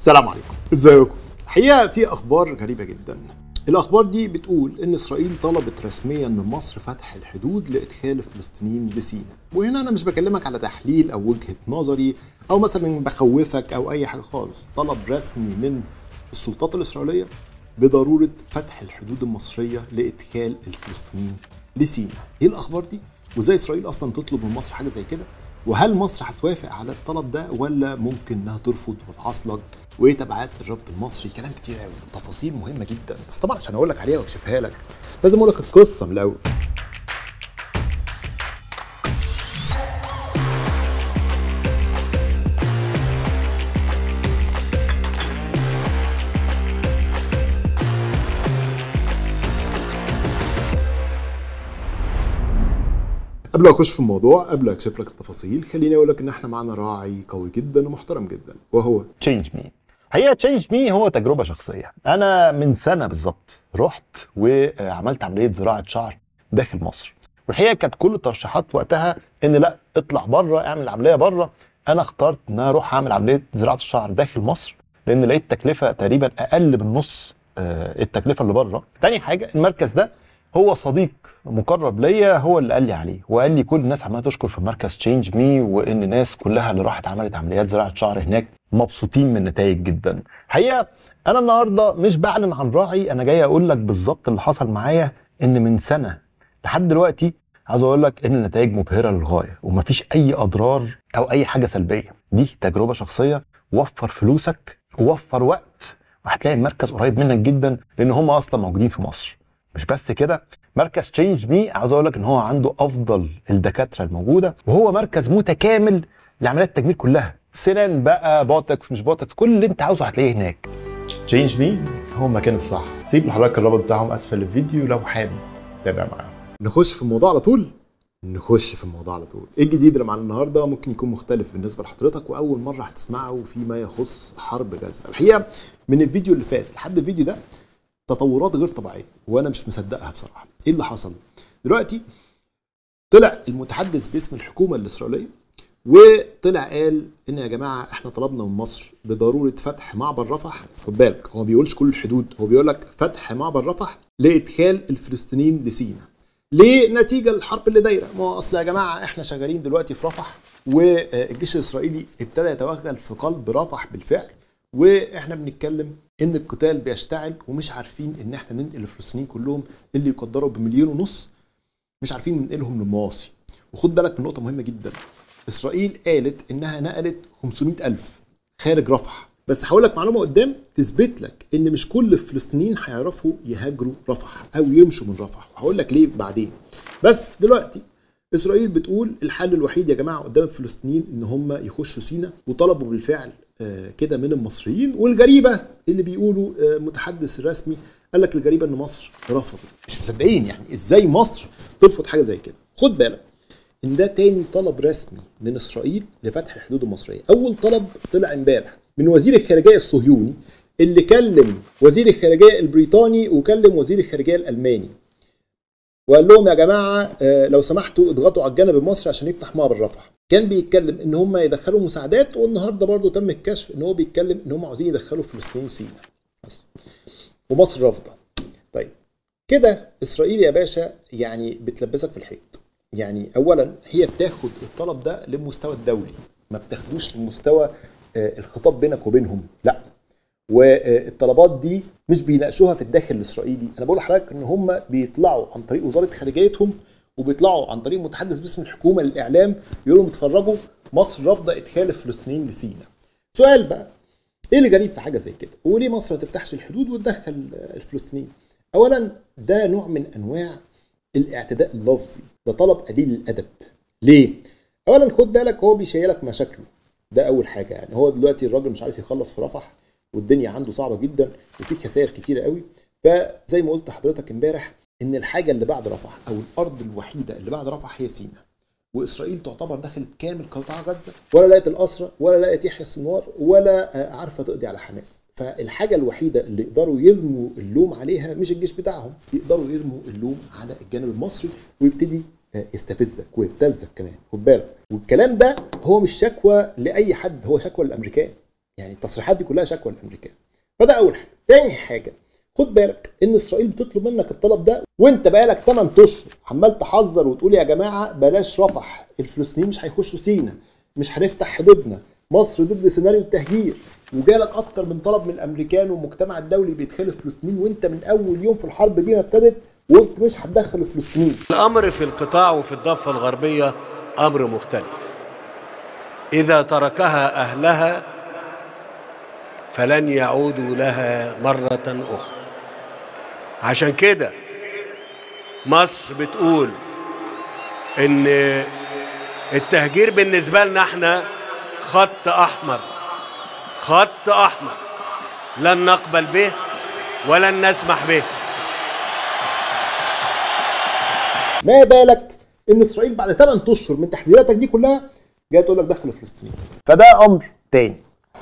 السلام عليكم ازيكم الحقيقه في اخبار غريبه جدا الاخبار دي بتقول ان اسرائيل طلبت رسميا من مصر فتح الحدود لادخال الفلسطينيين لسيناء وهنا انا مش بكلمك على تحليل او وجهه نظري او مثلا بخوفك او اي حاجه خالص طلب رسمي من السلطات الاسرائيليه بضروره فتح الحدود المصريه لادخال الفلسطينيين لسيناء ايه الاخبار دي وازاي اسرائيل اصلا تطلب من مصر حاجه زي كده وهل مصر هتوافق على الطلب ده ولا ممكن انها ترفض وتعصلج وايه تبعات الرفض المصري كلام كتير قوي تفاصيل مهمه جدا بس طبعا عشان اقول لك عليها واكشفها لك لازم اقول لك القصه من الاول قبل ما اخش في الموضوع قبل اكشف لك التفاصيل خليني اقول لك ان احنا معانا راعي قوي جدا ومحترم جدا وهو تشينج مي هي تشينج مي هو تجربه شخصيه انا من سنه بالظبط رحت وعملت عمليه زراعه شعر داخل مصر والحقيقه كانت كل الترشيحات وقتها ان لا اطلع بره اعمل عمليه بره انا اخترت ان انا اروح اعمل عمليه زراعه الشعر داخل مصر لان لقيت تكلفه تقريبا اقل من نص آه، التكلفه اللي بره تاني حاجه المركز ده هو صديق مقرب ليا هو اللي قال لي عليه وقال لي كل الناس عماله تشكر في مركز تشينج مي وان الناس كلها اللي راحت عملت عمليات زراعه شعر هناك مبسوطين من النتائج جدا الحقيقه انا النهارده مش بعلن عن راعي انا جاي اقول لك بالظبط اللي حصل معايا ان من سنه لحد دلوقتي عايز اقول لك ان النتائج مبهره للغايه ومفيش اي اضرار او اي حاجه سلبيه دي تجربه شخصيه وفر فلوسك ووفر وقت وهتلاقي المركز قريب منك جدا لان هم اصلا موجودين في مصر مش بس كده مركز تشينج مي عاوز اقول لك ان هو عنده افضل الدكاتره الموجوده وهو مركز متكامل لعمليات التجميل كلها سنان بقى بوتكس مش بوتكس كل اللي انت عاوزه هتلاقيه هناك تشينج مي هو المكان الصح سيب لحضرتك الرابط بتاعهم اسفل الفيديو لو حابب تابع معاهم نخش في الموضوع على طول نخش في الموضوع على طول ايه الجديد اللي معانا النهارده ممكن يكون مختلف بالنسبه لحضرتك واول مره هتسمعه فيما يخص حرب غزه الحقيقه من الفيديو اللي فات لحد الفيديو ده تطورات غير طبيعيه وانا مش مصدقها بصراحه ايه اللي حصل دلوقتي طلع المتحدث باسم الحكومه الاسرائيليه وطلع قال ان يا جماعه احنا طلبنا من مصر بضروره فتح معبر رفح خد بالك هو ما بيقولش كل الحدود هو بيقول لك فتح معبر رفح لادخال الفلسطينيين لسيناء ليه نتيجه الحرب اللي دايره ما هو اصل يا جماعه احنا شغالين دلوقتي في رفح والجيش الاسرائيلي ابتدى يتوغل في قلب رفح بالفعل واحنا بنتكلم ان القتال بيشتعل ومش عارفين ان احنا ننقل الفلسطينيين كلهم اللي يقدروا بمليون ونص مش عارفين ننقلهم للمواصي وخد بالك من نقطه مهمه جدا اسرائيل قالت انها نقلت 500 الف خارج رفح بس هقول لك معلومه قدام تثبت لك ان مش كل الفلسطينيين هيعرفوا يهاجروا رفح او يمشوا من رفح وهقول لك ليه بعدين بس دلوقتي اسرائيل بتقول الحل الوحيد يا جماعه قدام الفلسطينيين ان هم يخشوا سينا وطلبوا بالفعل آه، كده من المصريين والغريبه اللي بيقولوا آه، متحدث رسمي قال لك الغريبه ان مصر رفضت مش مصدقين يعني ازاي مصر ترفض حاجه زي كده خد بالك ان ده تاني طلب رسمي من اسرائيل لفتح الحدود المصريه اول طلب طلع امبارح من وزير الخارجيه الصهيوني اللي كلم وزير الخارجيه البريطاني وكلم وزير الخارجيه الالماني وقال لهم يا جماعه آه، لو سمحتوا اضغطوا على الجانب المصري عشان يفتح معبر رفح كان بيتكلم ان هم يدخلوا مساعدات والنهارده برضو تم الكشف ان هو بيتكلم ان هم عاوزين يدخلوا فلسطين سيناء بس. ومصر رافضه طيب كده اسرائيل يا باشا يعني بتلبسك في الحيط يعني اولا هي بتاخد الطلب ده للمستوى الدولي ما بتاخدوش للمستوى آه، الخطاب بينك وبينهم لا والطلبات دي مش بيناقشوها في الداخل الاسرائيلي انا بقول لحضرتك ان هم بيطلعوا عن طريق وزاره خارجيتهم وبيطلعوا عن طريق متحدث باسم الحكومه للاعلام يقولوا لهم اتفرجوا مصر رافضه ادخال الفلسطينيين لسيناء سؤال بقى ايه اللي غريب في حاجه زي كده وليه مصر ما تفتحش الحدود وتدخل آه، الفلسطينيين اولا ده نوع من انواع الاعتداء اللفظي ده طلب قليل الادب ليه اولا خد بالك هو بيشيلك مشاكله ده اول حاجه يعني هو دلوقتي الراجل مش عارف يخلص في رفح والدنيا عنده صعبه جدا وفي خسائر كتيره قوي فزي ما قلت لحضرتك امبارح ان الحاجه اللي بعد رفح او الارض الوحيده اللي بعد رفح هي سيناء واسرائيل تعتبر دخلت كامل قطاع غزه ولا لقت الاسرى ولا لقت يحيى السنوار ولا آه، عارفه تقضي على حماس فالحاجه الوحيده اللي يقدروا يرموا اللوم عليها مش الجيش بتاعهم يقدروا يرموا اللوم على الجانب المصري ويبتدي آه، يستفزك ويبتزك كمان خد بالك والكلام ده هو مش شكوى لاي حد هو شكوى للامريكان يعني التصريحات دي كلها شكوى الامريكان فده اول حاجه تاني حاجه خد بالك ان اسرائيل بتطلب منك الطلب ده وانت بقالك 8 اشهر عمال تحذر وتقول يا جماعه بلاش رفح الفلسطينيين مش هيخشوا سينا مش هنفتح حدودنا مصر ضد سيناريو التهجير وجالك اكتر من طلب من الامريكان والمجتمع الدولي بيدخل الفلسطينيين وانت من اول يوم في الحرب دي ما ابتدت وقلت مش هتدخل الفلسطينيين الأمر في القطاع وفي الضفة الغربية أمر مختلف إذا تركها أهلها فلن يعودوا لها مرة أخرى عشان كده مصر بتقول إن التهجير بالنسبة لنا احنا خط أحمر خط أحمر لن نقبل به ولن نسمح به ما بالك ان اسرائيل بعد 8 اشهر من تحذيراتك دي كلها جايه تقول لك دخل الفلسطينيين فده امر تاني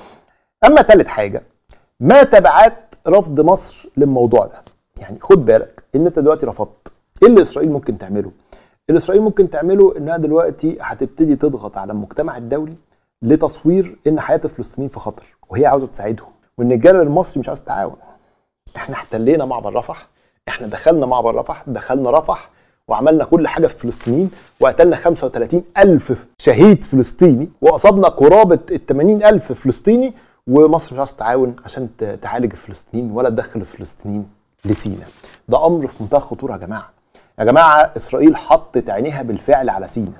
اما تالت حاجه ما تبعات رفض مصر للموضوع ده يعني خد بالك ان انت دلوقتي رفضت ايه اللي اسرائيل ممكن تعمله اللي اسرائيل ممكن تعمله انها دلوقتي هتبتدي تضغط على المجتمع الدولي لتصوير ان حياه الفلسطينيين في خطر وهي عاوزه تساعدهم وان الجانب المصري مش عاوز تعاون احنا احتلينا معبر رفح احنا دخلنا معبر رفح دخلنا رفح وعملنا كل حاجه في الفلسطينيين وقتلنا 35 الف شهيد فلسطيني واصابنا قرابه ال 80 الف فلسطيني ومصر مش عاوزه تتعاون عشان ت- تعالج الفلسطينيين ولا تدخل الفلسطينيين لسينا ده امر في منتهى الخطوره يا جماعه يا جماعه اسرائيل حطت عينيها بالفعل على سينا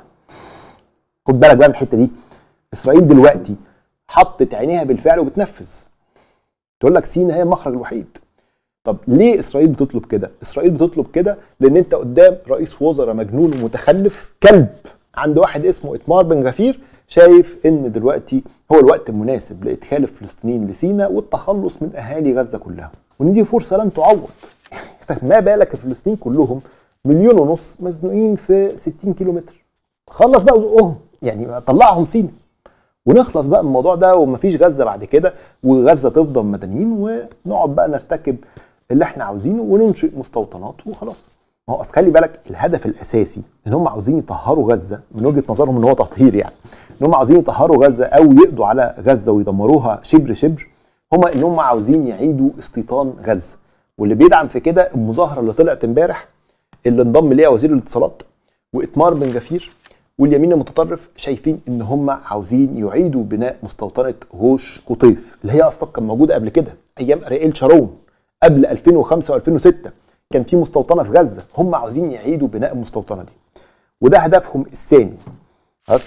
خد بالك بقى من الحته دي اسرائيل دلوقتي حطت عينيها بالفعل وبتنفذ تقول لك سينا هي المخرج الوحيد طب ليه اسرائيل بتطلب كده؟ اسرائيل بتطلب كده لان انت قدام رئيس وزراء مجنون ومتخلف كلب عند واحد اسمه اتمار بن غفير شايف ان دلوقتي هو الوقت المناسب لادخال الفلسطينيين لسيناء والتخلص من اهالي غزه كلها وان دي فرصه لن تعوض ما بالك الفلسطينيين كلهم مليون ونص مزنوقين في 60 كيلو متر خلص بقى وزقهم يعني طلعهم سينا ونخلص بقى من الموضوع ده ومفيش غزه بعد كده وغزه تفضل مدنيين ونقعد بقى نرتكب اللي احنا عاوزينه وننشئ مستوطنات وخلاص ما هو اصل خلي بالك الهدف الاساسي ان هم عاوزين يطهروا غزه من وجهه نظرهم ان هو تطهير يعني ان هم عاوزين يطهروا غزه او يقضوا على غزه ويدمروها شبر شبر هم ان هم عاوزين يعيدوا استيطان غزه واللي بيدعم في كده المظاهره اللي طلعت امبارح اللي انضم ليها وزير الاتصالات واتمار بن غفير واليمين المتطرف شايفين ان هم عاوزين يعيدوا بناء مستوطنه غوش قطيف اللي هي اصلا كان موجوده قبل كده ايام ارييل شارون قبل 2005 و2006 كان في مستوطنه في غزه هم عاوزين يعيدوا بناء المستوطنه دي وده هدفهم الثاني خلاص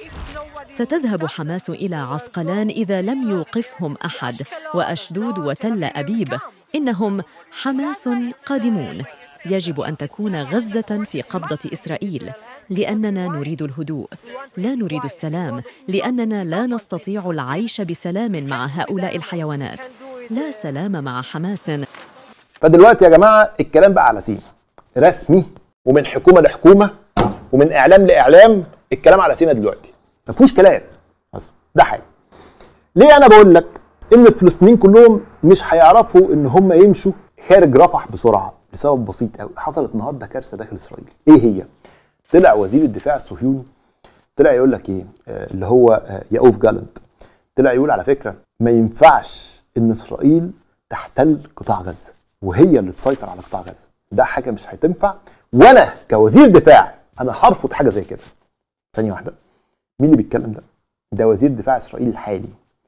ستذهب حماس إلى عسقلان إذا لم يوقفهم أحد وأشدود وتل أبيب إنهم حماس قادمون يجب أن تكون غزة في قبضة إسرائيل لأننا نريد الهدوء لا نريد السلام لأننا لا نستطيع العيش بسلام مع هؤلاء الحيوانات لا سلام مع حماس فدلوقتي يا جماعه الكلام بقى على سينا رسمي ومن حكومه لحكومه ومن اعلام لاعلام الكلام على سينا دلوقتي ما فيهوش كلام بس ده حاجه ليه انا بقول لك ان الفلسطينيين كلهم مش هيعرفوا ان هم يمشوا خارج رفح بسرعه لسبب بسيط قوي حصلت النهارده كارثه داخل اسرائيل ايه هي طلع وزير الدفاع الصهيوني طلع يقول لك ايه آه اللي هو آه ياوف جالنت طلع يقول على فكره ما ينفعش ان اسرائيل تحتل قطاع غزه وهي اللي تسيطر على قطاع غزه ده حاجه مش هتنفع وانا كوزير دفاع انا هرفض حاجه زي كده ثانيه واحده مين اللي بيتكلم ده ده وزير دفاع اسرائيل الحالي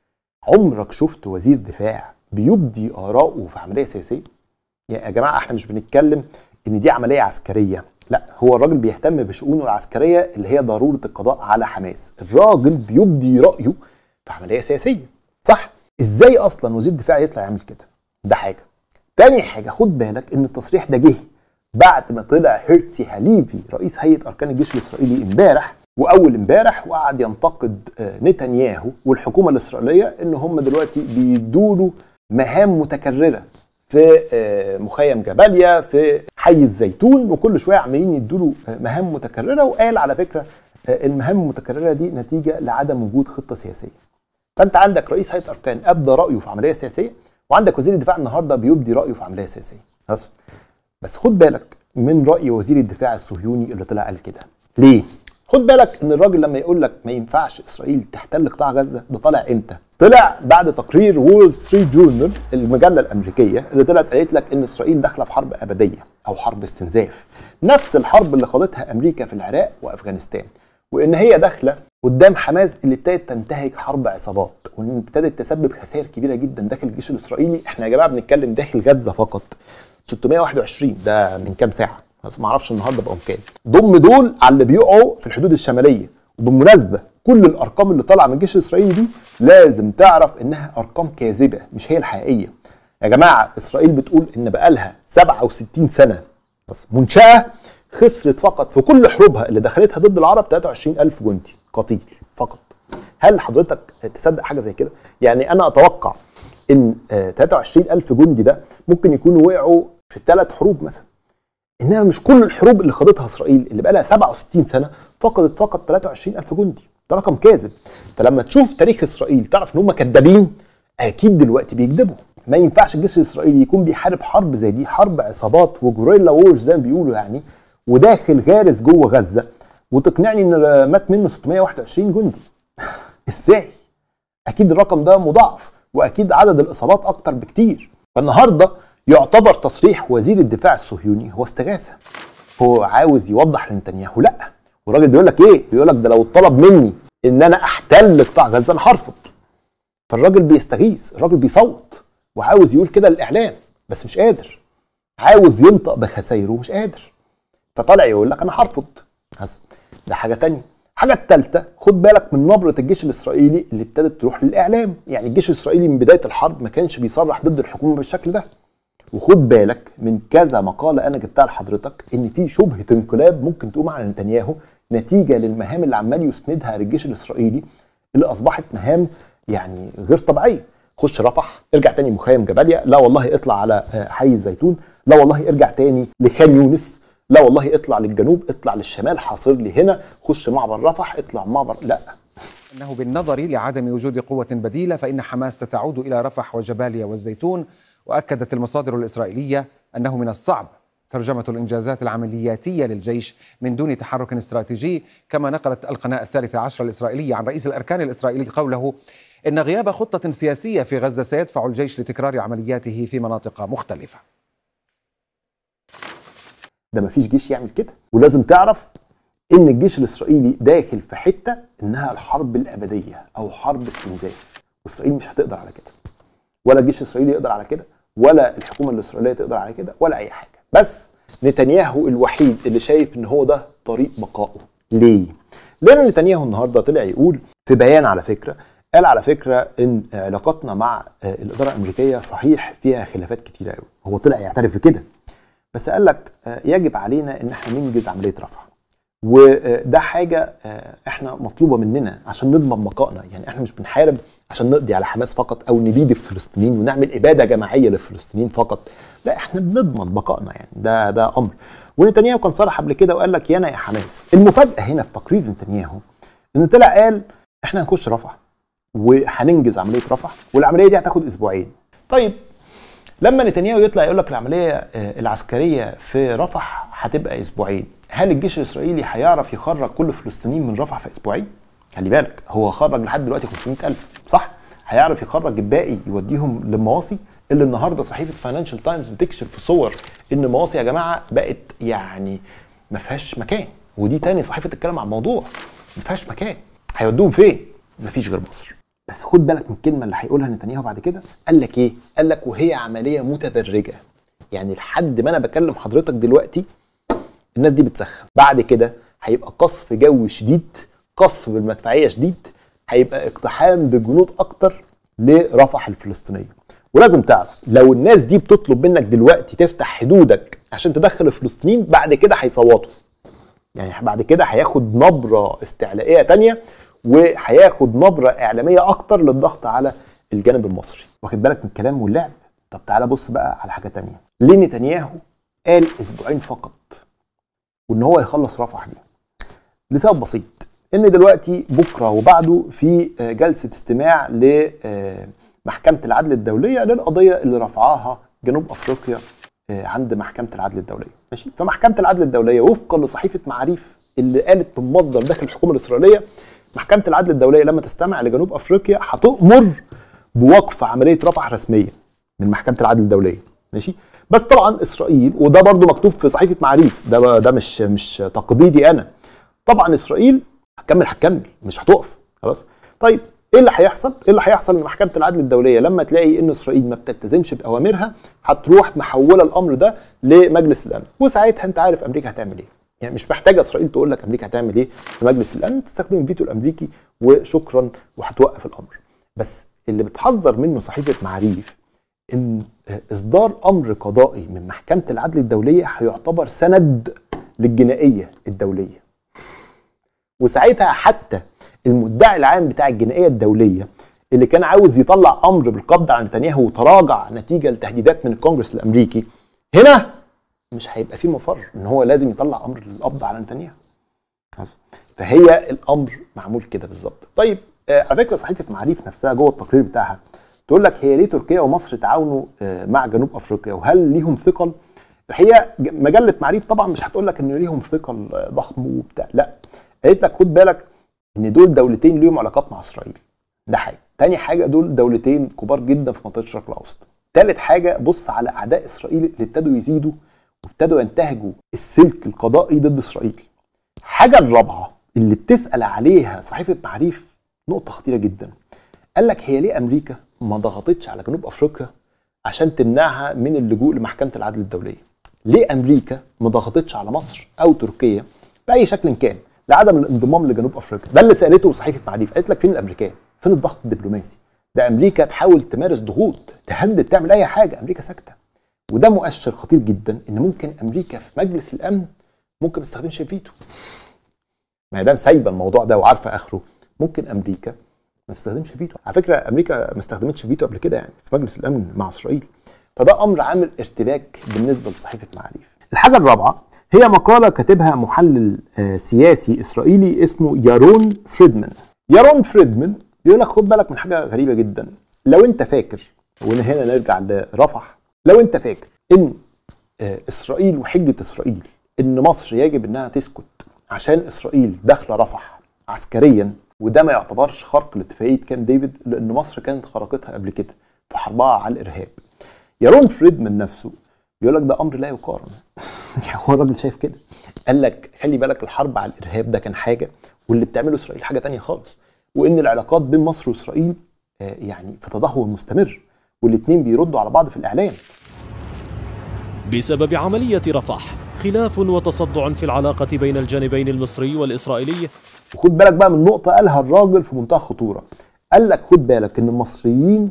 عمرك شفت وزير دفاع بيبدي اراءه في عمليه سياسيه يعني يا جماعه احنا مش بنتكلم ان دي عمليه عسكريه لا هو الراجل بيهتم بشؤونه العسكريه اللي هي ضروره القضاء على حماس الراجل بيبدي رايه في عمليه سياسيه صح ازاي اصلا وزير دفاع يطلع يعمل كده ده حاجه تاني حاجه خد بالك ان التصريح ده جه بعد ما طلع هيرتسي هاليفي رئيس هيئه اركان الجيش الاسرائيلي امبارح واول امبارح وقعد ينتقد آه، نتنياهو والحكومه الاسرائيليه ان هم دلوقتي بيدوا مهام متكرره في آه، مخيم جباليا في حي الزيتون وكل شويه عمالين يدوا مهام متكرره وقال على فكره آه، المهام المتكرره دي نتيجه لعدم وجود خطه سياسيه فانت عندك رئيس هيئه اركان ابدى رايه في عمليه سياسيه وعندك وزير الدفاع النهارده بيبدي رايه في عمليه سياسيه بس بس خد بالك من راي وزير الدفاع الصهيوني اللي طلع قال كده ليه خد بالك ان الراجل لما يقول لك ما ينفعش اسرائيل تحتل قطاع غزه ده طالع امتى طلع بعد تقرير وول ستريت جورنال المجله الامريكيه اللي طلعت قالت لك ان اسرائيل داخله في حرب ابديه او حرب استنزاف نفس الحرب اللي خاضتها امريكا في العراق وافغانستان وان هي داخله قدام حماس اللي ابتدت تنتهج حرب عصابات وان ابتدت تسبب خسائر كبيره جدا داخل الجيش الاسرائيلي احنا يا جماعه بنتكلم داخل غزه فقط 621 ده من كام ساعه بس ما اعرفش النهارده بقوا كام ضم دول على اللي بيقعوا في الحدود الشماليه وبالمناسبه كل الارقام اللي طالعه من الجيش الاسرائيلي دي لازم تعرف انها ارقام كاذبه مش هي الحقيقيه يا جماعه اسرائيل بتقول ان بقالها 67 سنه بس منشاه خسرت فقط في كل حروبها اللي دخلتها ضد العرب 23000 جندي قتيل فقط هل حضرتك تصدق حاجه زي كده يعني انا اتوقع ان آه، 23000 جندي ده ممكن يكونوا وقعوا في ثلاث حروب مثلا انما مش كل الحروب اللي خاضتها اسرائيل اللي بقى لها 67 سنه فقدت فقط 23000 جندي ده رقم كاذب فلما تشوف تاريخ اسرائيل تعرف ان هم كدابين اكيد دلوقتي بيكذبوا ما ينفعش الجيش الاسرائيلي يكون بيحارب حرب زي دي حرب عصابات وجوريلا وورز زي ما بيقولوا يعني وداخل غارس جوه غزه وتقنعني ان مات منه 621 جندي ازاي اكيد الرقم ده مضاعف واكيد عدد الاصابات اكتر بكتير فالنهارده يعتبر تصريح وزير الدفاع الصهيوني هو استغاثه هو عاوز يوضح لنتنياهو لا والراجل بيقول لك ايه بيقول لك ده لو طلب مني ان انا احتل قطاع غزه انا هرفض فالراجل بيستغيث الراجل بيصوت وعاوز يقول كده للاعلام بس مش قادر عاوز ينطق بخسايره ومش قادر فطالع يقول لك انا هرفض بس ده حاجه تانية الحاجه الثالثه خد بالك من نبره الجيش الاسرائيلي اللي ابتدت تروح للاعلام يعني الجيش الاسرائيلي من بدايه الحرب ما كانش بيصرح ضد الحكومه بالشكل ده وخد بالك من كذا مقاله انا جبتها لحضرتك ان في شبهه انقلاب ممكن تقوم على نتنياهو نتيجه للمهام اللي عمال يسندها للجيش الاسرائيلي اللي اصبحت مهام يعني غير طبيعيه خش رفح ارجع تاني مخيم جباليا لا والله اطلع على آه، حي الزيتون لا والله ارجع تاني لخان يونس لا والله اطلع للجنوب اطلع للشمال حاصر لي هنا خش معبر رفح اطلع معبر لا أنه بالنظر لعدم وجود قوة بديلة فإن حماس ستعود إلى رفح وجباليا والزيتون وأكدت المصادر الإسرائيلية أنه من الصعب ترجمة الإنجازات العملياتية للجيش من دون تحرك استراتيجي كما نقلت القناة الثالثة عشر الإسرائيلية عن رئيس الأركان الإسرائيلي قوله إن غياب خطة سياسية في غزة سيدفع الجيش لتكرار عملياته في مناطق مختلفة ده مفيش جيش يعمل كده ولازم تعرف ان الجيش الاسرائيلي داخل في حته انها الحرب الابديه او حرب استنزاف واسرائيل مش هتقدر على كده ولا الجيش الاسرائيلي يقدر على كده ولا الحكومه الاسرائيليه تقدر على كده ولا اي حاجه بس نتنياهو الوحيد اللي شايف ان هو ده طريق بقائه ليه لان نتنياهو النهارده طلع يقول في بيان على فكره قال على فكره ان علاقاتنا مع آه، الاداره الامريكيه صحيح فيها خلافات كتيره قوي هو طلع يعترف بكده بس قال لك آه، يجب علينا ان احنا ننجز عمليه رفح وده حاجه آه، احنا مطلوبه مننا عشان نضمن بقائنا يعني احنا مش بنحارب عشان نقضي على حماس فقط او نبيد الفلسطينيين ونعمل اباده جماعيه للفلسطينيين فقط لا احنا بنضمن بقائنا يعني ده ده امر ونتنياهو كان صرح قبل كده وقال لك يانا يا حماس المفاجاه هنا في تقرير نتنياهو ان طلع قال احنا هنخش رفح وهننجز عمليه رفح والعمليه دي هتاخد اسبوعين طيب لما نتنياهو يطلع يقول لك العمليه آه، العسكريه في رفح هتبقى اسبوعين هل الجيش الاسرائيلي هيعرف يخرج كل الفلسطينيين من رفح في اسبوعين خلي بالك هو خرج لحد دلوقتي 500000 صح هيعرف يخرج الباقي يوديهم للمواصي اللي النهارده صحيفه فاينانشال تايمز بتكشف في صور ان مواصي يا جماعه بقت يعني ما فيهاش مكان ودي تاني صحيفه تتكلم عن الموضوع ما فيهاش مكان هيودوهم فين مفيش غير مصر بس خد بالك من الكلمه اللي هيقولها نتنياهو بعد كده قال لك ايه قال لك وهي عمليه متدرجه يعني لحد ما انا بكلم حضرتك دلوقتي الناس دي بتسخن بعد كده هيبقى قصف جو شديد قصف بالمدفعيه شديد هيبقى اقتحام بجنود اكتر لرفح الفلسطينيه ولازم تعرف لو الناس دي بتطلب منك دلوقتي تفتح حدودك عشان تدخل الفلسطينيين بعد كده هيصوتوا يعني بعد كده هياخد نبره استعلائيه تانية وهياخد نبره اعلاميه اكتر للضغط على الجانب المصري واخد بالك من الكلام واللعب طب تعالى بص بقى على حاجه تانية ليه نتنياهو قال اسبوعين فقط وان هو يخلص رفح دي لسبب بسيط ان دلوقتي بكره وبعده في آه، جلسه استماع لمحكمه العدل الدوليه للقضيه اللي رفعها جنوب افريقيا آه، عند محكمه العدل الدوليه ماشي فمحكمه العدل الدوليه وفقا لصحيفه معاريف اللي قالت من مصدر داخل الحكومه الاسرائيليه محكمه العدل الدوليه لما تستمع لجنوب افريقيا هتؤمر بوقف عمليه رفح رسميا من محكمه العدل الدوليه ماشي بس طبعا اسرائيل وده برضو مكتوب في صحيفه معاريف ده ده مش مش تقديري انا طبعا اسرائيل هتكمل هتكمل مش هتقف خلاص طيب ايه اللي هيحصل؟ ايه اللي هيحصل ان محكمه العدل الدوليه لما تلاقي ان اسرائيل ما بتلتزمش باوامرها هتروح محوله الامر ده لمجلس الامن وساعتها انت عارف امريكا هتعمل ايه يعني مش محتاجه اسرائيل تقول لك امريكا هتعمل ايه في مجلس الامن تستخدم الفيتو الامريكي وشكرا وهتوقف الامر بس اللي بتحذر منه صحيفه معاريف ان اصدار امر قضائي من محكمه العدل الدوليه هيعتبر سند للجنائيه الدوليه وساعتها حتى المدعي العام بتاع الجنائيه الدوليه اللي كان عاوز يطلع امر بالقبض على نتنياهو وتراجع نتيجه لتهديدات من الكونجرس الامريكي هنا مش هيبقى فيه مفر ان هو لازم يطلع امر للقبض على نتنياهو خلاص؟ فهي الامر معمول كده بالظبط طيب آه على فكره صحيفه معاريف نفسها جوه التقرير بتاعها تقول لك هي ليه تركيا ومصر تعاونوا آه مع جنوب افريقيا وهل ليهم ثقل الحقيقه ج- مجله معاريف طبعا مش هتقول لك ان ليهم ثقل آه، ضخم وبتاع لا قالت لك خد بالك ان دول دولتين ليهم علاقات مع اسرائيل ده حاجه تاني حاجه دول دولتين كبار جدا في منطقه الشرق الاوسط تالت حاجه بص على اعداء اسرائيل اللي ابتدوا يزيدوا وابتدوا ينتهجوا السلك القضائي ضد اسرائيل الحاجه الرابعه اللي بتسال عليها صحيفه معاريف نقطه خطيره جدا قال لك هي ليه امريكا ما ضغطتش على جنوب افريقيا عشان تمنعها من اللجوء لمحكمه العدل الدوليه ليه امريكا ما ضغطتش على مصر او تركيا باي شكل كان لعدم الانضمام لجنوب افريقيا ده اللي سالته صحيفه معريف قالت لك فين الامريكان فين الضغط الدبلوماسي ده امريكا تحاول تمارس ضغوط تهدد تعمل اي حاجه امريكا ساكته وده مؤشر خطير جدا ان ممكن امريكا في مجلس الامن ممكن ما تستخدمش الفيتو ما دام سايبه الموضوع ده وعارفه اخره ممكن امريكا ما تستخدمش فيتو على فكره امريكا ما استخدمتش فيتو قبل كده يعني في مجلس الامن مع اسرائيل فده امر عامل ارتباك بالنسبه لصحيفه معاريف الحاجه الرابعه هي مقاله كاتبها محلل آه، سياسي اسرائيلي اسمه يارون فريدمان يارون فريدمان بيقول لك خد بالك من حاجه غريبه جدا لو انت فاكر وهنا نرجع لرفح لو انت فاكر ان آه، اسرائيل وحجه اسرائيل ان مصر يجب انها تسكت عشان اسرائيل داخله رفح عسكريا وده ما يعتبرش خرق لاتفاقيه كام ديفيد لان مصر كانت خرقتها قبل كده في حربها على الارهاب يارون فريدمان نفسه بيقول لك ده امر لا يقارن يعني هو الراجل شايف كده قال لك خلي بالك الحرب على الارهاب ده كان حاجه واللي بتعمله اسرائيل حاجه تانية خالص وان العلاقات بين مصر واسرائيل آه، يعني في تدهور مستمر والاثنين بيردوا على بعض في الاعلام بسبب عملية رفح خلاف وتصدع في العلاقة بين الجانبين المصري والإسرائيلي وخد بالك بقى من نقطة قالها الراجل في منتهى الخطورة قال لك خد بالك ان المصريين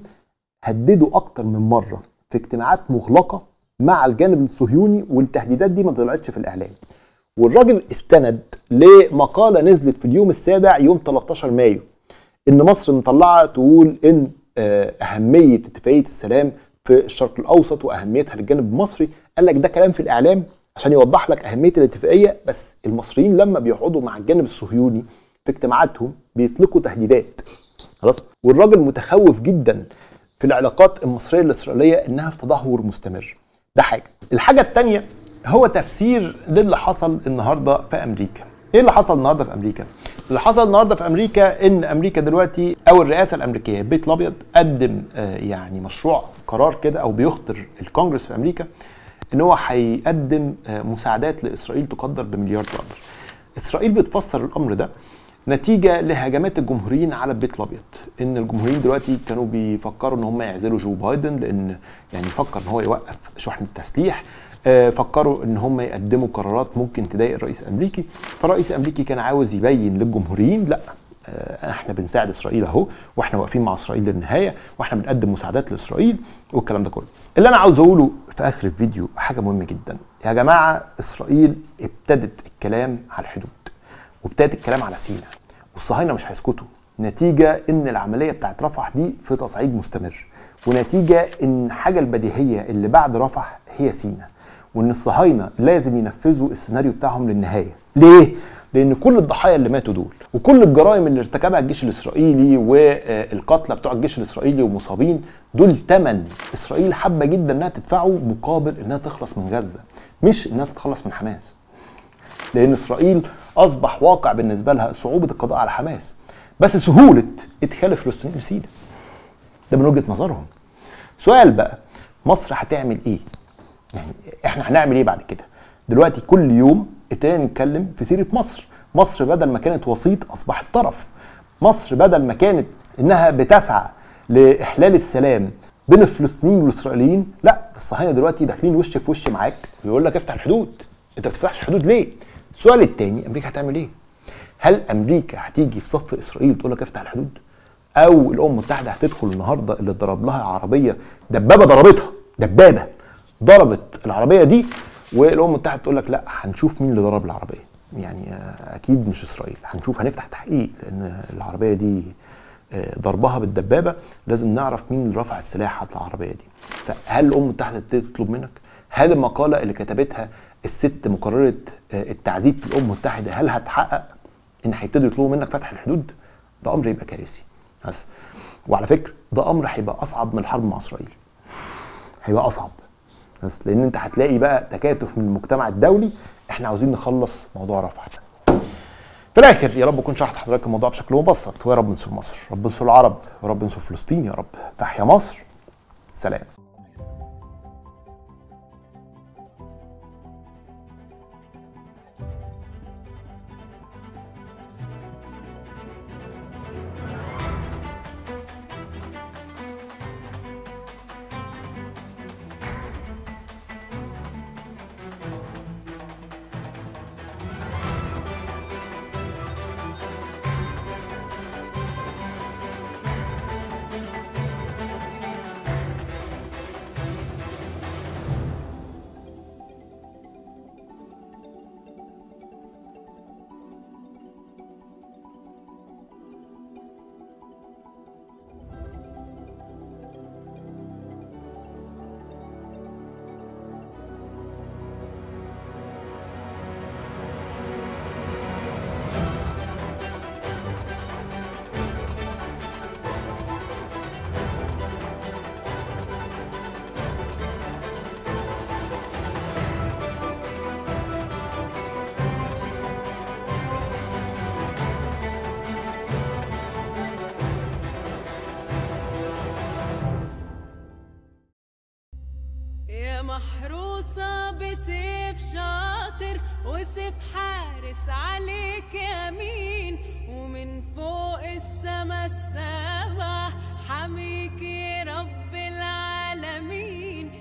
هددوا اكتر من مرة في اجتماعات مغلقة مع الجانب الصهيوني والتهديدات دي ما طلعتش في الاعلام والراجل استند لمقالة نزلت في اليوم السابع يوم 13 مايو ان مصر مطلعة تقول ان آه، اهمية اتفاقية السلام في الشرق الاوسط واهميتها للجانب المصري قال لك ده كلام في الاعلام عشان يوضح لك اهميه الاتفاقيه بس المصريين لما بيقعدوا مع الجانب الصهيوني في اجتماعاتهم بيطلقوا تهديدات خلاص والراجل متخوف جدا في العلاقات المصريه الاسرائيليه انها في تدهور مستمر ده حاجه الحاجه الثانيه هو تفسير للي حصل النهارده في امريكا ايه اللي حصل النهارده في امريكا اللي حصل النهارده في امريكا ان امريكا دلوقتي او الرئاسه الامريكيه البيت الابيض قدم آه، يعني مشروع قرار كده او بيخطر الكونجرس في امريكا ان هو هيقدم آه، مساعدات لاسرائيل تقدر بمليار دولار اسرائيل بتفسر الامر ده نتيجه لهجمات الجمهوريين على البيت الابيض ان الجمهوريين دلوقتي كانوا بيفكروا ان هم يعزلوا جو بايدن لان يعني فكر ان هو يوقف شحن التسليح آه، فكروا ان هم يقدموا قرارات ممكن تضايق الرئيس الامريكي فالرئيس الامريكي كان عاوز يبين للجمهوريين لا آه، احنا بنساعد اسرائيل اهو واحنا واقفين مع اسرائيل للنهايه واحنا بنقدم مساعدات لاسرائيل والكلام ده كله اللي انا عاوز اقوله في اخر الفيديو حاجه مهمه جدا يا جماعه اسرائيل ابتدت الكلام على الحدود وابتدت الكلام على سيناء والصهاينه مش هيسكتوا نتيجه ان العمليه بتاعت رفح دي في تصعيد مستمر ونتيجه ان الحاجه البديهيه اللي بعد رفح هي سيناء وان الصهاينه لازم ينفذوا السيناريو بتاعهم للنهايه ليه لان كل الضحايا اللي ماتوا دول وكل الجرائم اللي ارتكبها الجيش الاسرائيلي والقتلى بتوع الجيش الاسرائيلي ومصابين دول ثمن اسرائيل حابه جدا انها تدفعه مقابل انها تخلص من غزه مش انها تتخلص من حماس لان اسرائيل اصبح واقع بالنسبه لها صعوبه القضاء على حماس بس سهوله ادخال الفلسطينيين لسيناء ده من وجهه نظرهم سؤال بقى مصر هتعمل ايه يعني احنا هنعمل ايه بعد كده دلوقتي كل يوم ابتدينا نتكلم في سيره مصر مصر بدل ما كانت وسيط اصبحت طرف مصر بدل ما كانت انها بتسعى لاحلال السلام بين الفلسطينيين والاسرائيليين لا الصهاينه دلوقتي داخلين وش في وش معاك ويقول لك افتح الحدود انت ما بتفتحش الحدود ليه السؤال الثاني امريكا هتعمل ايه هل امريكا هتيجي في صف اسرائيل وتقول لك افتح الحدود او الامم المتحده هتدخل النهارده اللي ضرب لها عربيه دبابه ضربتها دبابه ضربت العربيه دي والامم المتحده تقول لك لا هنشوف مين اللي ضرب العربيه يعني آه، اكيد مش اسرائيل هنشوف هنفتح تحقيق لان العربيه دي آه، ضربها بالدبابه لازم نعرف مين اللي رفع السلاح على العربيه دي فهل الامم المتحده تبتدي تطلب منك هل المقاله اللي كتبتها الست مقرره آه، التعذيب في الامم المتحده هل هتحقق ان هيبتدوا يطلبوا منك فتح الحدود ده امر يبقى كارثي بس وعلى فكره ده امر هيبقى اصعب من الحرب مع اسرائيل هيبقى اصعب بس لان انت هتلاقي بقى تكاتف من المجتمع الدولي احنا عاوزين نخلص موضوع رفح ده في الاخر يا رب اكون شرحت لحضرتك الموضوع بشكل مبسط ويا رب انصر مصر رب انصر العرب ورب انصر فلسطين يا رب تحيا مصر سلام يا محروسة بسيف شاطر وسيف حارس عليك يمين ومن فوق